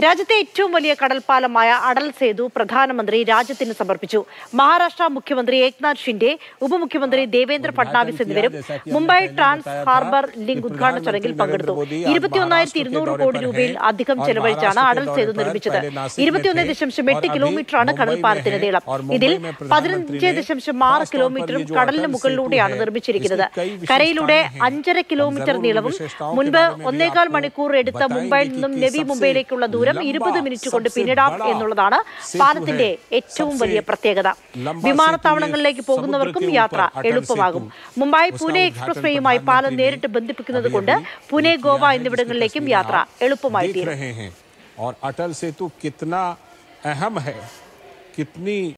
രാജ്യത്തെ ഏറ്റവും വലിയ കടൽപ്പാലമായ അടൽ സേതു പ്രധാനമന്ത്രി രാജ്യത്തിന് സമർപ്പിച്ചു മഹാരാഷ്ട്ര മുഖ്യമന്ത്രി ഏക്നാഥ് ഷിൻഡെ ഉപമുഖ്യമന്ത്രി ദേവേന്ദ്ര ഫട്നാവിസ് എന്നിവരും മുംബൈ ട്രാൻസ് ഹാർബർ ലിങ്ക് ഉദ്ഘാടന ചടങ്ങിൽ പങ്കെടുത്തു ഇരുപത്തിയൊന്നായിരത്തി ഇരുന്നൂറ് കോടി രൂപയിൽ അധികം ചെലവഴിച്ചാണ് അടൽ സേതു നിർമ്മിച്ചത് ഇരുപത്തിയൊന്ന് ദശാംശം എട്ട് കിലോമീറ്ററാണ് കടൽപ്പാലത്തിന്റെ നീളം ഇതിൽ പതിനഞ്ച് ദശാംശം ആറ് കിലോമീറ്ററും കടലിന് മുകളിലൂടെയാണ് നിർമ്മിച്ചിരിക്കുന്നത് കരയിലൂടെ അഞ്ചര കിലോമീറ്റർ നീളവും മുൻപ് ഒന്നേകാൽ മണിക്കൂർ എടുത്ത മുംബൈയിൽ നിന്നും നവി മുംബൈയിലേക്കുള്ള ദൂരം ഇരുപത് മിനിറ്റ് കൊണ്ട് പിന്നിടാം എന്നുള്ളതാണ് പാലത്തിന്റെ ഏറ്റവും വലിയ പ്രത്യേകത വിമാനത്താവളങ്ങളിലേക്ക് പോകുന്നവർക്കും യാത്ര എളുപ്പമാകും മുംബൈ പൂനെ എക്സ്പ്രസ് വേയുമായി പാലം നേരിട്ട് ബന്ധിപ്പിക്കുന്നത് കൊണ്ട് പൂനെ ഗോവ എന്നിവിടങ്ങളിലേക്കും യാത്ര എളുപ്പമായി देख തീരും रहे हैं और अटल सेतु कितना अहम है कितनी